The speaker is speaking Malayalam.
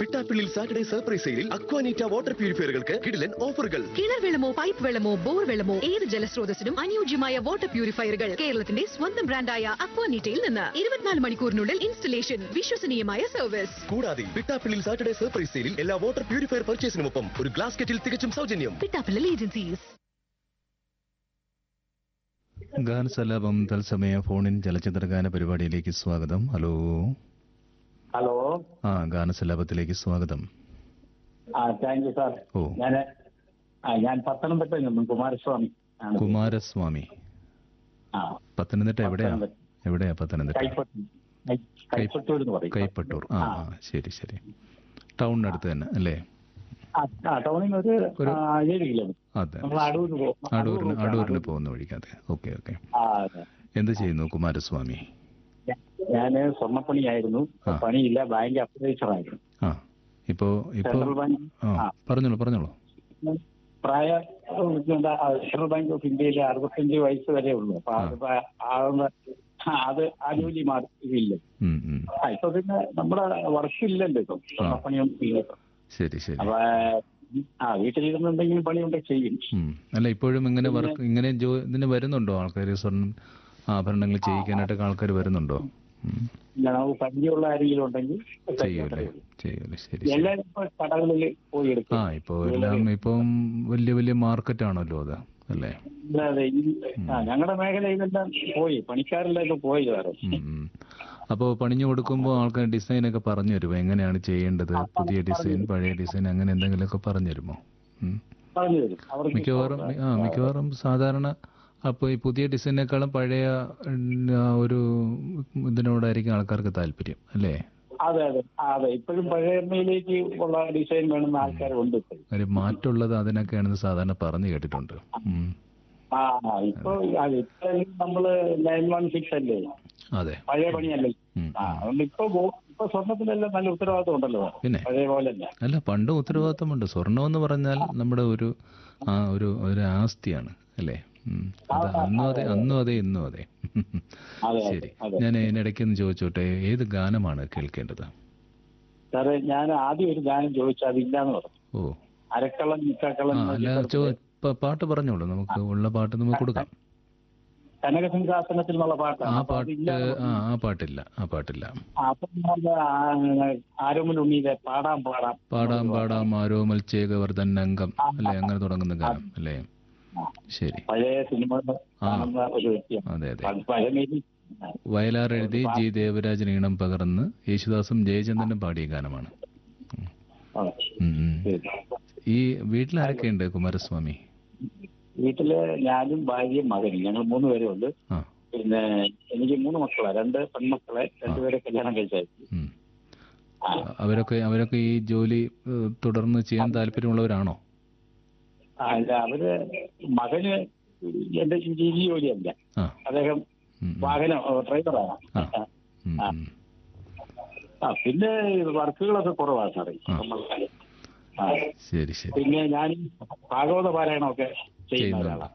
പിട്ടാപ്പിള്ളിൽ സാറ്റർഡേ സർപ്രൈസ് സെയിലിൽ അക്വാനീറ്റ വാട്ടർ പ്യൂരിഫയറുകൾക്ക് കിടിലൻ ഓഫറുകൾ കിണർ വെള്ളമോ പൈപ്പ് വെള്ളമോ ബോർ വെള്ളമോ ഏത് ജലസ്രോതസ്സിനും അനുയോജ്യമായ വാട്ടർ പ്യൂരിഫയറുകൾ കേരളത്തിന്റെ സ്വന്തം ബ്രാൻഡായ അക്വാനീറ്റയിൽ നിന്ന് ഇരുപത്തിനാല് മണിക്കൂറിനുള്ളിൽ ഇൻസ്റ്റലേഷൻ വിശ്വസനീയമായ സർവീസ് കൂടാതെ പിട്ടാപ്പിള്ളിൽ സാറ്റർഡേ സർപ്രൈസ് സെയിലിൽ എല്ലാ വാട്ടർ പ്യൂരിഫയർ പർച്ചേസിനുമൊപ്പം ഒരു ഗ്ലാസ് കെറ്റിൽ തികച്ചും സൗജന്യം പിട്ടാപ്പിള്ളൽ ഏജൻസീസ് ഗാനസലാപം തത്സമയ ഫോണിൻ ചലച്ചിത്രഗാന പരിപാടിയിലേക്ക് സ്വാഗതം ഹലോ ഹലോ ആ ഗാനസലാപത്തിലേക്ക് സ്വാഗതം ആ താങ്ക് യു സാർ ഓ. ഞാൻ ആ ഞാൻ പത്തനംതിട്ടയിൽ നിന്നും കുമാരസ്വാമി ആണ് കുമാരസ്വാമി ആ പത്തനംതിട്ട എവിടെയാ പത്തനംതിട്ട. എവിടെയാ പത്തനംതിട്ട കൈപ്പറ്റൂർ കൈ- കൈപ്പറ്റൂർ എന്ന് പറയും കൈപ്പട്ടൂർ ആ ആ ശരി ശരി ടൗണിനടുത്ത് തന്നെ അല്ലേ ആ, ആ ടൗണിൽ നിന്ന് ഒരു ഒരു- ആ, ഏഴ് കിലോമീറ്റർ അതെ നമ്മൾ അടൂരിന് പോകും അടൂരിന് അടൂരിന് പോകുന്ന വഴിക്കതെ ഓക്കെ ഓക്കെ ആ അതെ എന്ത് ചെയ്യുന്നു കുമാരസ്വാമി ഞാൻ സ്വർണ്ണപ്പണിയായിരുന്നു ആ. പണിയില്ല ബാങ്ക് അപ്രൈസർ ആയിരുന്നു ആ ഇപ്പോ ഇപ്പോ സെൻട്രൽ ബാങ്ക് ആ ആ. പറഞ്ഞോളൂ പറഞ്ഞോളൂ പ്രായ എന്താ, സെൻട്രൽ ബാങ്ക് ഓഫ് ഇന്ത്യയിൽ അറുപത്തഞ്ച് വയസ്സ് വരെ ഉള്ളൂ അപ്പൊ അത് പ- ആവുന്ന- ആ, അത് ആ ജോലി മാറി ഇതില്ല ഉം, ഉം. ആ, ഇപ്പൊ പിന്നെ നമ്മുടെ വർക്ക് ഇല്ലല്ലോ ഇപ്പം സ്വർണ്ണപ്പണിയൊന്നും ഇല്ല ഇപ്പം. ശരി ശരി അപ്പൊ ആ വീട്ടിലിരുന്നുണ്ടെങ്കിൽ പണിയുണ്ടെ ചെയ്യും ഉം. അല്ല ഇപ്പോഴും ഇങ്ങനെ വർക്ക് ഇങ്ങനെ ജോ ഇതിന് വരുന്നുണ്ടോ ആൾക്കാർ സ്വർണ്ണം ആഭരണങ്ങൾ ചെയ്യിക്കാനായിട്ടൊക്കെ ആൾക്കാർ വരുന്നുണ്ടോ ഉം. ഇല്ല, നമുക്ക് പരിചയമുള്ള ആരെങ്കിലും ഉണ്ടെങ്കിൽ ചെയ്യൂലേ ചെയ്യൂലേ ശരി ശരി എല്ലാവരും ഇപ്പൊ കടകളിൽ പോയി എടുക്കും ആ ഇപ്പോ എല്ലാം ഇപ്പം വലിയ വലിയ മാർക്കറ്റ് ആണല്ലോ അത് അല്ലേ അല്ലാതെ ഈ ആ ഞങ്ങളുടെ മേഖലയിലെല്ലാം പോയി പണിക്കാരെല്ലാം ഇപ്പൊ പോയി വേറെ ഉം, ഉം. അപ്പോ പണിഞ്ഞു കൊടുക്കുമ്പോൾ ആൾക്കാർ ഡിസൈൻ ഒക്കെ പറഞ്ഞു തരുമോ എങ്ങനെയാണ് ചെയ്യേണ്ടത് പുതിയ ഡിസൈൻ പഴയ ഡിസൈൻ അങ്ങനെ എന്തെങ്കിലുമൊക്കെ പറഞ്ഞു തരുമോ ഉം. പറഞ്ഞു തരും അവർക്ക് മിക്കവാറും ആ മിക്കവാറും സാധാരണ അപ്പോൾ ഈ പുതിയ ഡിസൈനേക്കാളും പഴയ ഉം, ആ ഒരു ഇതിനോടായിരിക്കും ആൾക്കാർക്ക് താല്പര്യം അല്ലേ അതെ അതെ ആ, അതെ ഇപ്പോഴും പഴയ എണ്ണയിലേക്ക് ഉള്ള ഡിസൈൻ വേണമെന്ന് ആൾക്കാരുണ്ട് ഇപ്പോഴും കാര്യം മാറ്റമുള്ളത് അതിനൊക്കെയാണെന്ന് സാധാരണ പറഞ്ഞു കേട്ടിട്ടുണ്ട് ഉം. ആ ആ, ഇപ്പൊ അതെ ഇപ്പൊ നമ്മള് നയൻ വൺ സിക്സ് അല്ലേ അതെ പഴയ പണിയല്ലേ ഉം. ആ അതുകൊണ്ട് ഇപ്പൊ ഗോ- ഇപ്പൊ സ്വർണത്തിനെല്ലാം നല്ല ഉത്തരവാദിത്വം ഉണ്ടല്ലോ പിന്നെ പഴയ പോലെ തന്നെ അല്ല പണ്ടും ഉത്തരവാദിത്തമുണ്ട് സ്വർണം എന്ന് പറഞ്ഞാൽ നമ്മുടെ ഒരു ആ ഒരു ഒരു ആസ്തിയാണ് അല്ലേ ഉം. അത് അന്നും അതെ അന്നും അതെ ഇന്നും അതെ അതെ, ശരി അതെ. ഞാൻ ഇതിനിടയ്ക്ക് ഒന്ന് ചോദിച്ചോട്ടെ ഏത് ഗാനമാണ് കേൾക്കേണ്ടത് സാറേ ഞാൻ ആദ്യം ഒരു ഗാനം ചോദിച്ചാൽ അതില്ലാന്ന് പറഞ്ഞു ഓ അരക്കള്ളം ആ നിക്കക്കള്ളം അല്ല ചോ പ- പാട്ട് പറഞ്ഞോളൂ നമുക്ക് ഉള്ള പാട്ട് നമുക്ക് കൊടുക്കാം കനകസിംഹാസനത്തിൽ നിന്നുള്ള പാട്ടാണ് ആ അപ്പൊ പാട്ട് അതില്ല ആ ആ പാട്ടില്ല ആ പാട്ടില്ല അപ്പൊ നമുക്ക് ആരോമൽ ഉണ്ണിയിലെ പാടാം പാടാം പാടാം പാടാം ആരോമൽ ചേകവർദ്ധൻ അംഗം അല്ലേ അങ്ങനെ തുടങ്ങുന്ന ഗാനം അല്ലേ ശരി പഴയ സിനിമ കാണുന്ന ഒരു വ്യക്തിയാണ് അതെ അതെ പ- പഴയ മേരി വയലാർ എഴുതി ജി ദേവരാജൻ ഈണം പകർന്ന് യേശുദാസും ജയചന്ദ്രനും പാടിയ ഗാനമാണ് ഉം. ആ, ഉം, ഉം. ശരി. ഈ വീട്ടിലാരൊക്കെയുണ്ട് കുമാരസ്വാമി വീട്ടില് ഞാനും ഭാര്യയും മകനും ഞങ്ങൾ മൂന്ന് പേരേ ഉണ്ട് ആ പിന്നെ എനിക്ക് മൂന്ന് മക്കളാ രണ്ട് പെൺമക്കളെ രണ്ടുപേരെ കല്യാണം കഴിച്ചായിരുന്നു ഉം. അവരൊക്കെ അവരൊക്കെ ഈ ജോലി ഏഹ്, തുടർന്ന് ചെയ്യാൻ താല്പര്യമുള്ളവരാണോ ആ, അല്ല അവര് മകന് എന്റെ ഈ ജോലിയല്ല ആ അദ്ദേഹം ഉം, ഉം. വാഹനം ഓ, ഡ്രൈവറാണ് ആ. ഉം, ആ. ഉം. ആ പിന്നെ വർക്കുകളൊക്കെ കുറവാണ് സാറേ ആ. നമ്മൾക്ക്. ആ ശരി ശരി പിന്നെ ഞാൻ ഭാഗവത പാരായണമൊക്കെ ചെയ്യുന്ന ചെയ്യുന്നുണ്ട് ഒരാളാണ്